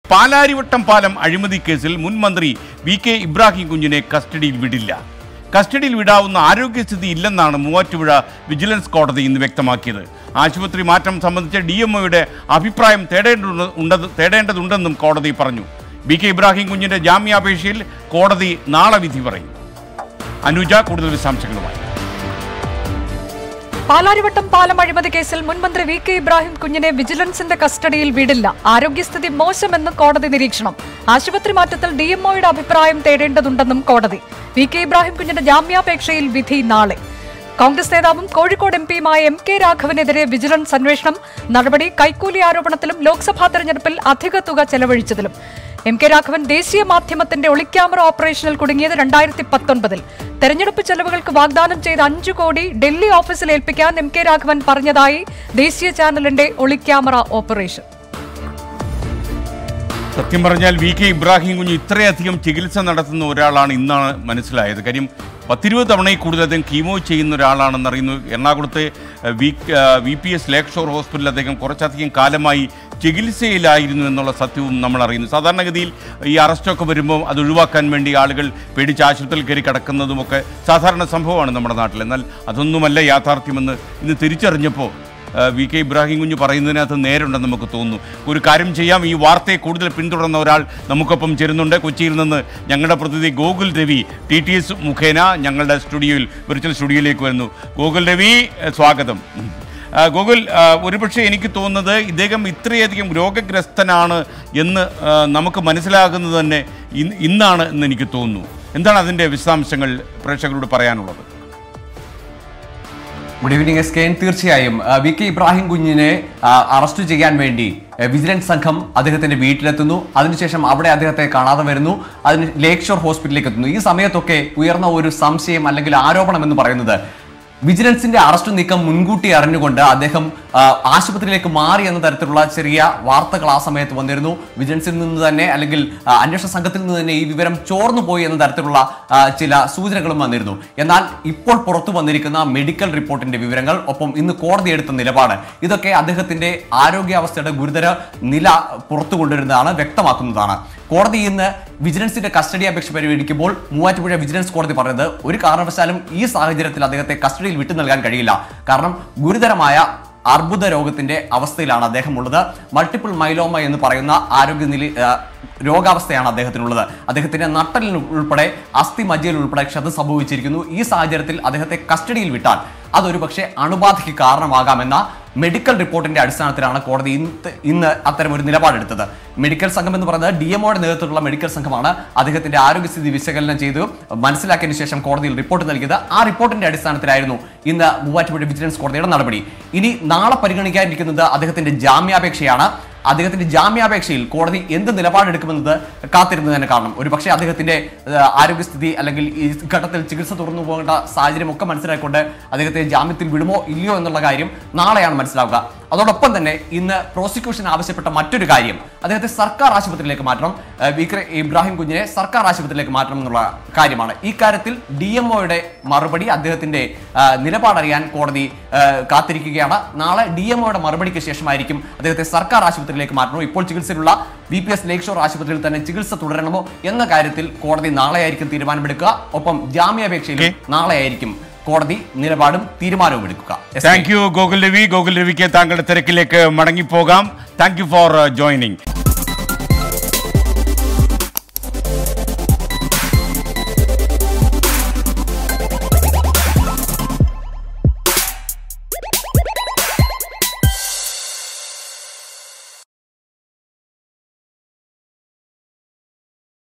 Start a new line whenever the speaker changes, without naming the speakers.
പാലാരിവട്ടം പാലം അഴിമതി കേസിൽ മുൻ മന്ത്രി വി കെ ഇബ്രാഹിം കുഞ്ഞിനെ കസ്റ്റഡിയിൽ വിടില്ല കസ്റ്റഡിയിൽ വിടാവുന്ന ആരോഗ്യസ്ഥിതി ഇല്ലെന്നാണ് മൂവാറ്റുപുഴ വിജിലൻസ് കോടതി ഇന്ന് വ്യക്തമാക്കിയത് ആശുപത്രി മാറ്റം സംബന്ധിച്ച ഡി എം ഒയുടെ അഭിപ്രായം തേടേണ്ടതുണ്ട് ഉണ്ടെന്ന് തേടേണ്ടതുണ്ടെന്നും കോടതി പറഞ്ഞു വി കെ ഇബ്രാഹിം കുഞ്ഞിന്റെ ജാമ്യാപേക്ഷയിൽ കോടതി നാളെ വിധി പറയും അനുജ കൂടുതൽ വിശദാംശങ്ങളുമായി
പാലാരിവട്ടം പാലം അഴിമതി കേസിൽ മുൻമന്ത്രി വി കെ ഇബ്രാഹിം കുഞ്ഞിനെ വിജിലൻസിന്റെ കസ്റ്റഡിയിൽ വിടില്ല ആരോഗ്യസ്ഥിതി മോശമെന്ന് കോടതി നിരീക്ഷണം ആശുപത്രി മാറ്റത്തിൽ ഡിഎംഒയുടെ അഭിപ്രായം തേടേണ്ടതുണ്ടെന്നും കോടതി വി കെ ഇബ്രാഹിം കുഞ്ഞിന്റെ ജാമ്യാപേക്ഷയിൽ വിധി നാളെ കോൺഗ്രസ് നേതാവും കോഴിക്കോട് എം പിയുമായ എം കെ രാഘവനെതിരെ വിജിലൻസ് അന്വേഷണം നടപടി കൈക്കൂലി ആരോപണത്തിലും ലോക്സഭാ തെരഞ്ഞെടുപ്പിൽ അധിക തുക ചെലവഴിച്ചതിലും എം കെ രാഘവൻ ദേശീയ മാധ്യമത്തിന്റെ ഒളിക്യാമറ ഓപ്പറേഷനിൽ കുടുങ്ങിയത് രണ്ടായിരത്തി പത്തൊൻപതിൽ തെരഞ്ഞെടുപ്പ് ചെലവുകൾക്ക് വാഗ്ദാനം ചെയ്ത അഞ്ചു കോടി ഡൽഹി ഓഫീസിൽ ഏൽപ്പിക്കാൻ എം കെ രാഘവൻ പറഞ്ഞതായി ദേശീയ ചാനലിന്റെ ഒളിക്യാമറ ഓപ്പറേഷൻ
സത്യം പറഞ്ഞാൽ വി കെ ഇബ്രാഹിം കുഞ്ഞ് ഇത്രയധികം ചികിത്സ നടത്തുന്ന ഒരാളാണ് ഇന്നാണ് മനസ്സിലായത് കാര്യം പത്തിരുപത് തവണയിൽ കൂടുതൽ അദ്ദേഹം കീമോ ചെയ്യുന്ന ഒരാളാണെന്ന് അറിയുന്നു എറണാകുളത്തെ ഏഹ്, വി ഏഹ്, V P S Lakeshore ഹോസ്പിറ്റലിൽ അദ്ദേഹം കുറച്ചധികം കാലമായി ചികിത്സയിലായിരുന്നു എന്നുള്ള സത്യവും നമ്മൾ അറിയുന്നു സാധാരണഗതിയിൽ ഈ അറസ്റ്റൊക്കെ വരുമ്പോൾ അത് ഒഴിവാക്കാൻ വേണ്ടി ആളുകൾ പേടിച്ച് ആശുപത്രിയിൽ കയറി കിടക്കുന്നതുമൊക്കെ സാധാരണ സംഭവമാണ് നമ്മുടെ നാട്ടിൽ എന്നാൽ അതൊന്നുമല്ല യാഥാർത്ഥ്യമെന്ന് ഇന്ന് തിരിച്ചറിഞ്ഞപ്പോൾ ആ, വി കെ ഇബ്രാഹിം കുഞ്ഞ് പറയുന്നതിനകത്ത് നേരുണ്ടെന്ന് നമുക്ക് തോന്നുന്നു ഒരു കാര്യം ചെയ്യാം ഈ വാർത്തയെ കൂടുതൽ പിന്തുടർന്ന ഒരാൾ നമുക്കൊപ്പം ചേരുന്നുണ്ട് കൊച്ചിയിൽ നിന്ന് ഞങ്ങളുടെ പ്രതിനിധി Gokul Ravi T T S മുഖേന ഞങ്ങളുടെ സ്റ്റുഡിയോയിൽ വിർച്വൽ സ്റ്റുഡിയോയിലേക്ക് വരുന്നു ഗോകുൽ രവി ഏ, സ്വാഗതം ഉം. ആ, ഗോകുൽ ആ, ഒരുപക്ഷെ എനിക്ക് തോന്നുന്നത് ഇദ്ദേഹം ഇത്രയധികം രോഗഗ്രസ്തനാണ് എന്ന് ആ, നമുക്ക് മനസ്സിലാകുന്നത് തന്നെ ഇന്ന് ഇന്നാണ് എന്ന് എനിക്ക് തോന്നുന്നു എന്താണ് അതിൻ്റെ വിശദാംശങ്ങൾ പ്രേക്ഷകരോട് പറയാനുള്ളത്
good evening S K N തീർച്ചയായും ആ, വി കെ ഇബ്രാഹിം കുഞ്ഞിനെ ആ, അറസ്റ്റ് ചെയ്യാൻ വേണ്ടി ആ, വിജിലൻസ് സംഘം അദ്ദേഹത്തിന്റെ വീട്ടിലെത്തുന്നു അതിനുശേഷം അവിടെ അദ്ദേഹത്തെ കാണാതെ വരുന്നു അതിന് ലേക്ക് ഷോർ ഹോസ്പിറ്റലിലേക്ക് എത്തുന്നു ഈ സമയത്തൊക്കെ ഉയർന്ന ഒരു സംശയം അല്ലെങ്കിൽ ആരോപണം എന്ന് പറയുന്നത് വിജിലൻസിന്റെ അറസ്റ്റ് നീക്കം മുൻകൂട്ടി അറിഞ്ഞുകൊണ്ട് അദ്ദേഹം ആ, ആശുപത്രിയിലേക്ക് മാറി എന്ന തരത്തിലുള്ള ചെറിയ വാർത്തകൾ ആ സമയത്ത് വന്നിരുന്നു വിജിലൻസിൽ നിന്ന് തന്നെ അല്ലെങ്കിൽ ആ, അന്വേഷണ സംഘത്തിൽ നിന്ന് തന്നെ ഈ വിവരം ചോർന്നു പോയി എന്ന തരത്തിലുള്ള ആ, ചില സൂചനകളും വന്നിരുന്നു എന്നാൽ ഇപ്പോൾ പുറത്തു വന്നിരിക്കുന്ന മെഡിക്കൽ റിപ്പോർട്ടിന്റെ വിവരങ്ങൾ ഒപ്പം ഇന്ന് കോടതി എടുത്ത നിലപാട് ഇതൊക്കെ അദ്ദേഹത്തിന്റെ ആരോഗ്യാവസ്ഥയുടെ ഗുരുതര നില പുറത്തു കൊണ്ടുവരുന്നതാണ് വ്യക്തമാക്കുന്നതാണ് കോടതി ഇന്ന് വിജിലൻസിന്റെ കസ്റ്റഡി അപേക്ഷ പരിഗണിക്കുമ്പോൾ മൂവാറ്റുപുഴ വിജിലൻസ് കോടതി പറഞ്ഞത് ഒരു കാരണവശാലും ഈ സാഹചര്യത്തിൽ അദ്ദേഹത്തെ കസ്റ്റഡിയിൽ വിട്ടു നൽകാൻ കഴിയില്ല കാരണം ഗുരുതരമായ അർബുദ രോഗത്തിന്റെ അവസ്ഥയിലാണ് അദ്ദേഹം ഉള്ളത് മൾട്ടിപ്പിൾ മൈലോമ എന്ന് പറയുന്ന ആരോഗ്യനില ആ, രോഗാവസ്ഥയാണ് അദ്ദേഹത്തിനുള്ളത് അദ്ദേഹത്തിന്റെ നട്ടലിന് ഉൾപ്പെടെ അസ്ഥി മജ്ജയിൽ ഉൾപ്പെടെ ക്ഷത സംഭവിച്ചിരിക്കുന്നു ഈ സാഹചര്യത്തിൽ അദ്ദേഹത്തെ കസ്റ്റഡിയിൽ വിട്ടാൽ അതൊരു പക്ഷേ അണുബാധയ്ക്ക് കാരണമാകാമെന്ന മെഡിക്കൽ റിപ്പോർട്ടിന്റെ അടിസ്ഥാനത്തിലാണ് കോടതി ഇന്ന് ഇന്ന് അത്തരം ഒരു നിലപാടെടുത്തത് മെഡിക്കൽ സംഘം എന്ന് പറയുന്നത് ഡി എംഒയുടെ നേതൃത്വത്തിലുള്ള മെഡിക്കൽ സംഘമാണ് അദ്ദേഹത്തിന്റെ ആരോഗ്യസ്ഥിതി വിശകലനം ചെയ്തു മനസ്സിലാക്കിയതിനു ശേഷം കോടതിയിൽ റിപ്പോർട്ട് നൽകിയത് ആ റിപ്പോർട്ടിന്റെ അടിസ്ഥാനത്തിലായിരുന്നു ഇന്ന് മൂവാറ്റുപുഴ വിജിലൻസ് കോടതിയുടെ നടപടി ഇനി നാളെ പരിഗണിക്കാനിരിക്കുന്നത് അദ്ദേഹത്തിന്റെ ജാമ്യാപേക്ഷയാണ് അദ്ദേഹത്തിന്റെ ജാമ്യാപേക്ഷയിൽ കോടതി എന്ത് നിലപാടെടുക്കുമെന്നത് കാത്തിരുന്ന് തന്നെ കാണണം ഒരു പക്ഷേ അദ്ദേഹത്തിന്റെ ഏഹ്, ആരോഗ്യസ്ഥിതി അല്ലെങ്കിൽ ഈ ഘട്ടത്തിൽ ചികിത്സ തുറന്നു പോകേണ്ട സാഹചര്യം ഒക്കെ മനസ്സിലാക്കിക്കൊണ്ട് അദ്ദേഹത്തെ ജാമ്യത്തിൽ വിടുമോ ഇല്ലയോ എന്നുള്ള കാര്യം നാളെയാണ് മനസ്സിലാവുക അതോടൊപ്പം തന്നെ ഇന്ന് പ്രോസിക്യൂഷൻ ആവശ്യപ്പെട്ട മറ്റൊരു കാര്യം അദ്ദേഹത്തെ സർക്കാർ ആശുപത്രിയിലേക്ക് മാറ്റണം ഏഹ്, വി കെ ഇബ്രാഹിം കുഞ്ഞിനെ സർക്കാർ ആശുപത്രിയിലേക്ക് മാറ്റണം എന്നുള്ള കാര്യമാണ് ഈ കാര്യത്തിൽ ഡി എം ഒയുടെ മറുപടി അദ്ദേഹത്തിന്റെ ആ, നിലപാടറിയാൻ കോടതി ആ, കാത്തിരിക്കുകയാണ് നാളെ ഡി എം ഒയുടെ മറുപടിക്ക് ശേഷമായിരിക്കും അദ്ദേഹത്തെ സർക്കാർ ആശുപത്രിയിലേക്ക് മാറ്റണോ ഇപ്പോൾ ചികിത്സയിലുള്ള V P S Lakeshore ആശുപത്രിയിൽ തന്നെ ചികിത്സ തുടരണമോ എന്ന കാര്യത്തിൽ കോടതി നാളെയായിരിക്കും തീരുമാനമെടുക്കുക ഒപ്പം ജാമ്യാപേക്ഷയിൽ നാളെയായിരിക്കും കോടതി നിലപാടും തീരുമാനവും എടുക്കുക S K.
Thank you Gokul Ravi Gokul രവിക്ക് താങ്കളുടെ തിരക്കിലേക്ക് മടങ്ങിപ്പോകാം താങ്ക് യു ഫോർ ജോയിനിങ്